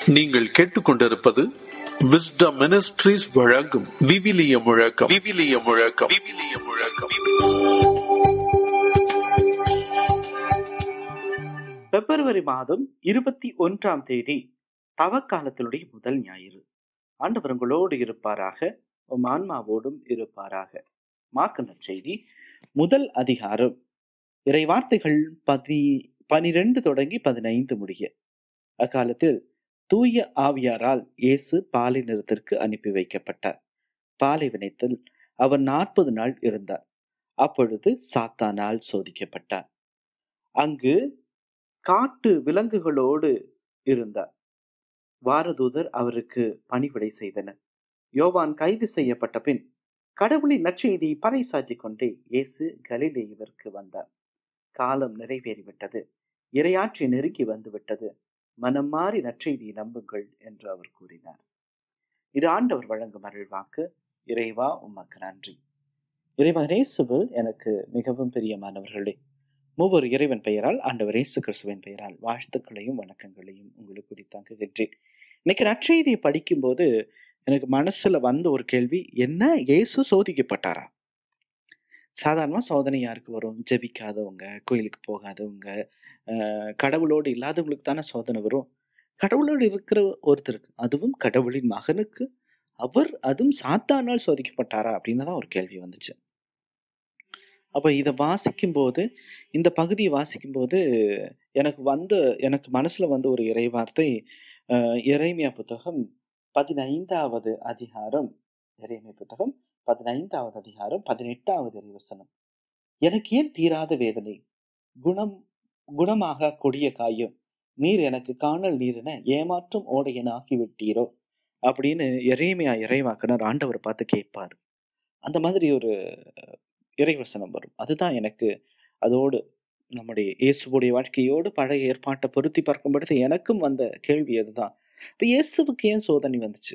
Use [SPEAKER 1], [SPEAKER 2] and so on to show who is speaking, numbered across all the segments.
[SPEAKER 1] நீங்கள் கேட்டுக்கொண்டிருப்பது wisdom ministries வழங்கும் விவிலிய முழக்கம் விவிலிய முழக்கம் விவிலிய முழக்கம்
[SPEAKER 2] பிப்ரவரி மாதம் இருபத்தி ஒன்றாம் தேதி தவக்காலத்தினுடைய முதல் ஞாயிறு ஆண்டவர் உங்களோடு இருப்பாராக உம் ஆன்மாவோடும் இருப்பாராக மார்க்க செய்தி முதல் அதிகாரம் இறை வார்த்தைகள் பதி பனிரெண்டு தொடங்கி பதினைந்து முடிய அக்காலத்தில் தூய ஆவியாரால் இயேசு பாலைநிலத்திற்கு அனுப்பி வைக்கப்பட்டார் பாலைவனத்தில் அவர் நாற்பது நாள் இருந்தார் அப்பொழுது சாத்தானால் சோதிக்கப்பட்டார் அங்கு காட்டு விலங்குகளோடு இருந்தார் வாரதூதர் அவருக்கு பணிவிடை செய்தனர் யோவான் கைது செய்யப்பட்ட பின் கடவுளின் நற்செய்தியை பறைசாற்றிக் கொண்டே இயேசு கலிலேயுவிற்கு வந்தார் காலம் நிறைவேறிவிட்டது இரையாற்றி நெருங்கி வந்துவிட்டது மனம் மாறி நற்செய்தியை நம்புங்கள் என்று அவர் கூறினார் இது ஆண்டவர் வழங்கும் அருள்வாக்கு இறைவா உமக்கு நன்றி இறைவா இயேசுவில் எனக்கு மிகவும் பிரியமானவர்களே மூவர் இறைவன் பெயரால் ஆண்டவர் இயேசு கிறிஸ்துவின் பெயரால் வாழ்த்துக்களையும் வணக்கங்களையும் உங்களுக்கு குறித்தாக்குகின்றேன் இன்னைக்கு நற்செய்தியை படிக்கும்போது எனக்கு மனசுல வந்த ஒரு கேள்வி என்ன இயேசு சோதிக்கப்பட்டாரா சாதாரணமா சோதனை யாருக்கு வரும் ஜெபிக்காதவங்க கோயிலுக்கு போகாதவங்க ஆஹ் கடவுளோடு இல்லாதவங்களுக்கு தானே சோதனை வரும் கடவுளோடு இருக்கிற ஒருத்தருக்கு அதுவும் கடவுளின் மகனுக்கு அவர் அதுவும் சாத்தானால் சோதிக்கப்பட்டாரா அப்படின்னு தான் ஒரு கேள்வி வந்துச்சு அப்ப இதை வாசிக்கும் போது இந்த பகுதியை வாசிக்கும் போது எனக்கு வந்த எனக்கு மனசுல வந்த ஒரு இறைவார்த்தை ஆஹ் இறைமையா புத்தகம் பதினைந்தாவது அதிகாரம் இறைமை புத்தகம் பதினைந்தாவது அதிகாரம் பதினெட்டாவது இறைவசனம் எனக்கு ஏன் தீராத வேதனை குணம் குணமாக கொடிய காயம் நீர் எனக்கு காணல் நீரென ஏமாற்றும் ஓடையன ஆக்கிவிட்டீரோ அப்படின்னு இறைமையா இறைவாக்கினர் ஆண்டவர் பார்த்து கேட்பார் அந்த மாதிரி ஒரு இறைவசனம் வரும் அதுதான் எனக்கு அதோடு நம்முடைய இயேசுடைய வாழ்க்கையோடு பழைய ஏற்பாட்டை பொருத்தி பார்க்கும் பொழுது எனக்கும் வந்த கேள்வி அதுதான் இப்ப இயேசுவுக்கு ஏன் சோதனை வந்துச்சு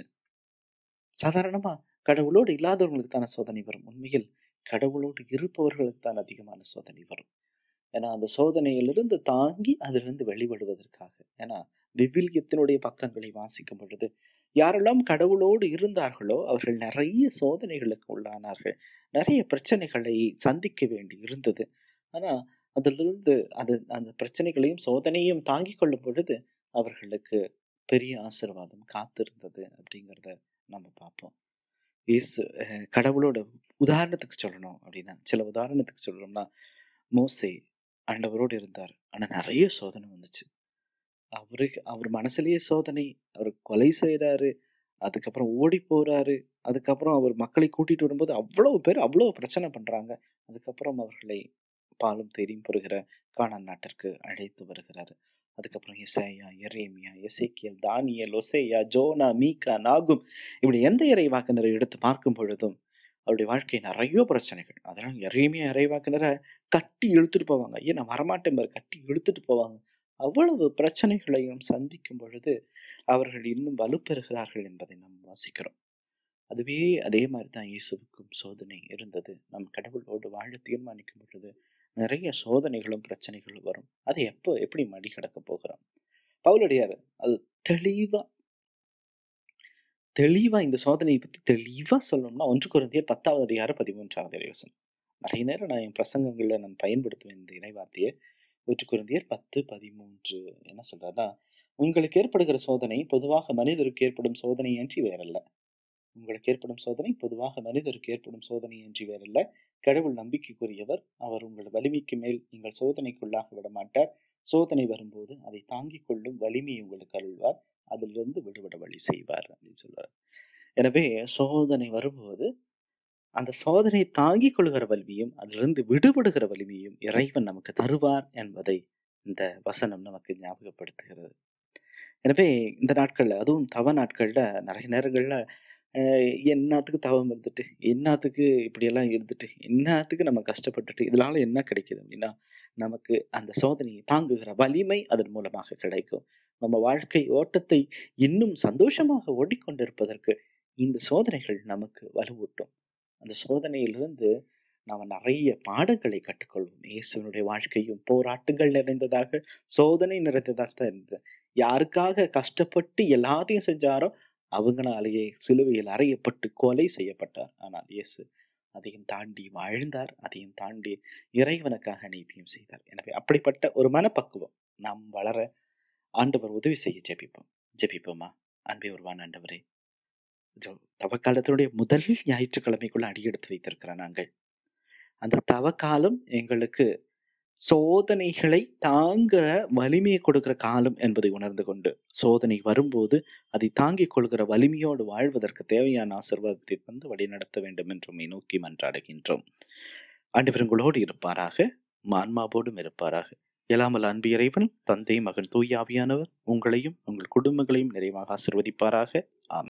[SPEAKER 2] சாதாரணமா கடவுளோடு இல்லாதவங்களுக்கு தானே சோதனை வரும் உண்மையில் கடவுளோடு இருப்பவர்களுக்கு தான் அதிகமான சோதனை வரும் ஏன்னா அந்த சோதனையிலிருந்து தாங்கி அதிலிருந்து வெளிப்படுவதற்காக ஏன்னா விவிலியத்தினுடைய பக்கங்களை வாசிக்கும் பொழுது யாரெல்லாம் கடவுளோடு இருந்தார்களோ அவர்கள் நிறைய சோதனைகளுக்கு உள்ளானார்கள் நிறைய பிரச்சனைகளை சந்திக்க வேண்டி இருந்தது ஆனா அதிலிருந்து அது அந்த பிரச்சனைகளையும் சோதனையும் தாங்கிக் கொள்ளும் பொழுது அவர்களுக்கு பெரிய ஆசிர்வாதம் காத்திருந்தது அப்படிங்கிறத நம்ம பார்ப்போம் இயேசு கடவுளோட உதாரணத்துக்கு சொல்லணும் அப்படின்னா சில உதாரணத்துக்கு சொல்லணும்னா மோசே ஆண்டவரோடு இருந்தார் ஆனா நிறைய சோதனை வந்துச்சு அவருக்கு அவர் மனசுலயே சோதனை அவர் கொலை செய்யறாரு அதுக்கப்புறம் ஓடி போறாரு அதுக்கப்புறம் அவர் மக்களை கூட்டிட்டு வரும்போது அவ்வளவு பேர் அவ்வளவு பிரச்சனை பண்றாங்க அதுக்கப்புறம் அவர்களை பாலும் தேடியும் பெறுகிற காணான் நாட்டிற்கு அழைத்து வருகிறாரு அதுக்கப்புறம் இசையா எரேமியா எசேக்கியல் தானியல் ஒசேயா ஜோனா மீகா நாகும் இப்படி எந்த இறைவாக்கினரை எடுத்து பார்க்கும் பொழுதும் அவருடைய வாழ்க்கை நிறைய பிரச்சனைகள் அதெல்லாம் எறையுமே இறைவாக்கினரை கட்டி இழுத்துட்டு போவாங்க ஐயா நான் வரமாட்டேன் பாரு கட்டி இழுத்துட்டு போவாங்க அவ்வளவு பிரச்சனைகளையும் சந்திக்கும் பொழுது அவர்கள் இன்னும் வலுப்பெறுகிறார்கள் என்பதை நாம் வாசிக்கிறோம் அதுவே அதே மாதிரி தான் இயேசுவுக்கும் சோதனை இருந்தது நம் கடவுளோடு வாழ தீர்மானிக்கும் பொழுது நிறைய சோதனைகளும் பிரச்சனைகளும் வரும் அதை எப்போ எப்படி மடிக்கடக்க போகிறோம் பவுலடியார் அது தெளிவா தெளிவா இந்த சோதனையை பத்தி தெளிவா சொல்லணும்னா ஒன்று குறைந்திய பத்தாவது அதிகாரம் பதிமூன்றாவது இறைவசனம் நிறைய நேரம் நான் என் பிரசங்கங்கள்ல நான் பயன்படுத்துவேன் இந்த இணைவார்த்தையை ஒன்று குறைந்தியர் பத்து பதிமூன்று என்ன சொல்றாருன்னா உங்களுக்கு ஏற்படுகிற சோதனை பொதுவாக மனிதருக்கு ஏற்படும் சோதனை அன்றி வேறல்ல உங்களுக்கு ஏற்படும் சோதனை பொதுவாக மனிதருக்கு ஏற்படும் சோதனை என்று வேறல்ல கடவுள் நம்பிக்கைக்குரியவர் அவர் உங்கள் வலிமைக்கு மேல் நீங்கள் சோதனைக்குள்ளாக விட மாட்டார் சோதனை வரும்போது அதை தாங்கிக் கொள்ளும் வலிமையை உங்களுக்கு அருள்வார் அதிலிருந்து விடுபட வழி செய்வார் அப்படின்னு சொல்றார் எனவே சோதனை வரும்போது அந்த சோதனை தாங்கிக் கொள்கிற வலிமையும் அதிலிருந்து விடுபடுகிற வலிமையும் இறைவன் நமக்கு தருவார் என்பதை இந்த வசனம் நமக்கு ஞாபகப்படுத்துகிறது எனவே இந்த நாட்கள்ல அதுவும் தவ நாட்கள்ல நிறைய நேரங்கள்ல என்னத்துக்கு தவம் இருந்துட்டு என்னத்துக்கு இப்படியெல்லாம் இருந்துட்டு என்னத்துக்கு நம்ம கஷ்டப்பட்டுட்டு இதனால என்ன கிடைக்குது அப்படின்னா நமக்கு அந்த சோதனையை தாங்குகிற வலிமை அதன் மூலமாக கிடைக்கும் நம்ம வாழ்க்கை ஓட்டத்தை இன்னும் சந்தோஷமாக ஓடிக்கொண்டிருப்பதற்கு இந்த சோதனைகள் நமக்கு வலுவூட்டும் அந்த சோதனையிலிருந்து நாம் நிறைய பாடங்களை கற்றுக்கொள்வோம் இயேசுனுடைய வாழ்க்கையும் போராட்டங்கள் நிறைந்ததாக சோதனை நிறைந்ததாக தான் இருந்தது யாருக்காக கஷ்டப்பட்டு எல்லாத்தையும் செஞ்சாரோ அவங்களாலேயே சிலுவையில் அறையப்பட்டு கொலை செய்யப்பட்டார் ஆனால் இயேசு அதையும் தாண்டி வாழ்ந்தார் அதையும் தாண்டி இறைவனுக்காக நீதியும் செய்தார் எனவே அப்படிப்பட்ட ஒரு மனப்பக்குவம் நாம் வளர ஆண்டவர் உதவி செய்ய ஜெபிப்போம் ஜெபிப்போமா அன்பே உருவான ஆண்டவரே இதோ தவக்காலத்தினுடைய முதல் ஞாயிற்றுக்கிழமைக்குள்ள அடியெடுத்து வைத்திருக்கிற நாங்கள் அந்த தவக்காலம் எங்களுக்கு சோதனைகளை தாங்குற வலிமையை கொடுக்கிற காலம் என்பதை உணர்ந்து கொண்டு சோதனை வரும்போது அதை தாங்கிக் கொள்கிற வலிமையோடு வாழ்வதற்கு தேவையான ஆசிர்வாதத்தை வந்து வழிநடத்த வேண்டும் என்று உம்மை நோக்கி மன்றாடுகின்றோம் ஆண்டவர் உங்களோடு இருப்பாராக மான்மாவோடும் இருப்பாராக இயலாமல் அன்பு இறைவன் தந்தை மகன் தூயாவியானவர் உங்களையும் உங்கள் குடும்பங்களையும் நிறைவாக ஆசிர்வதிப்பாராக ஆமென்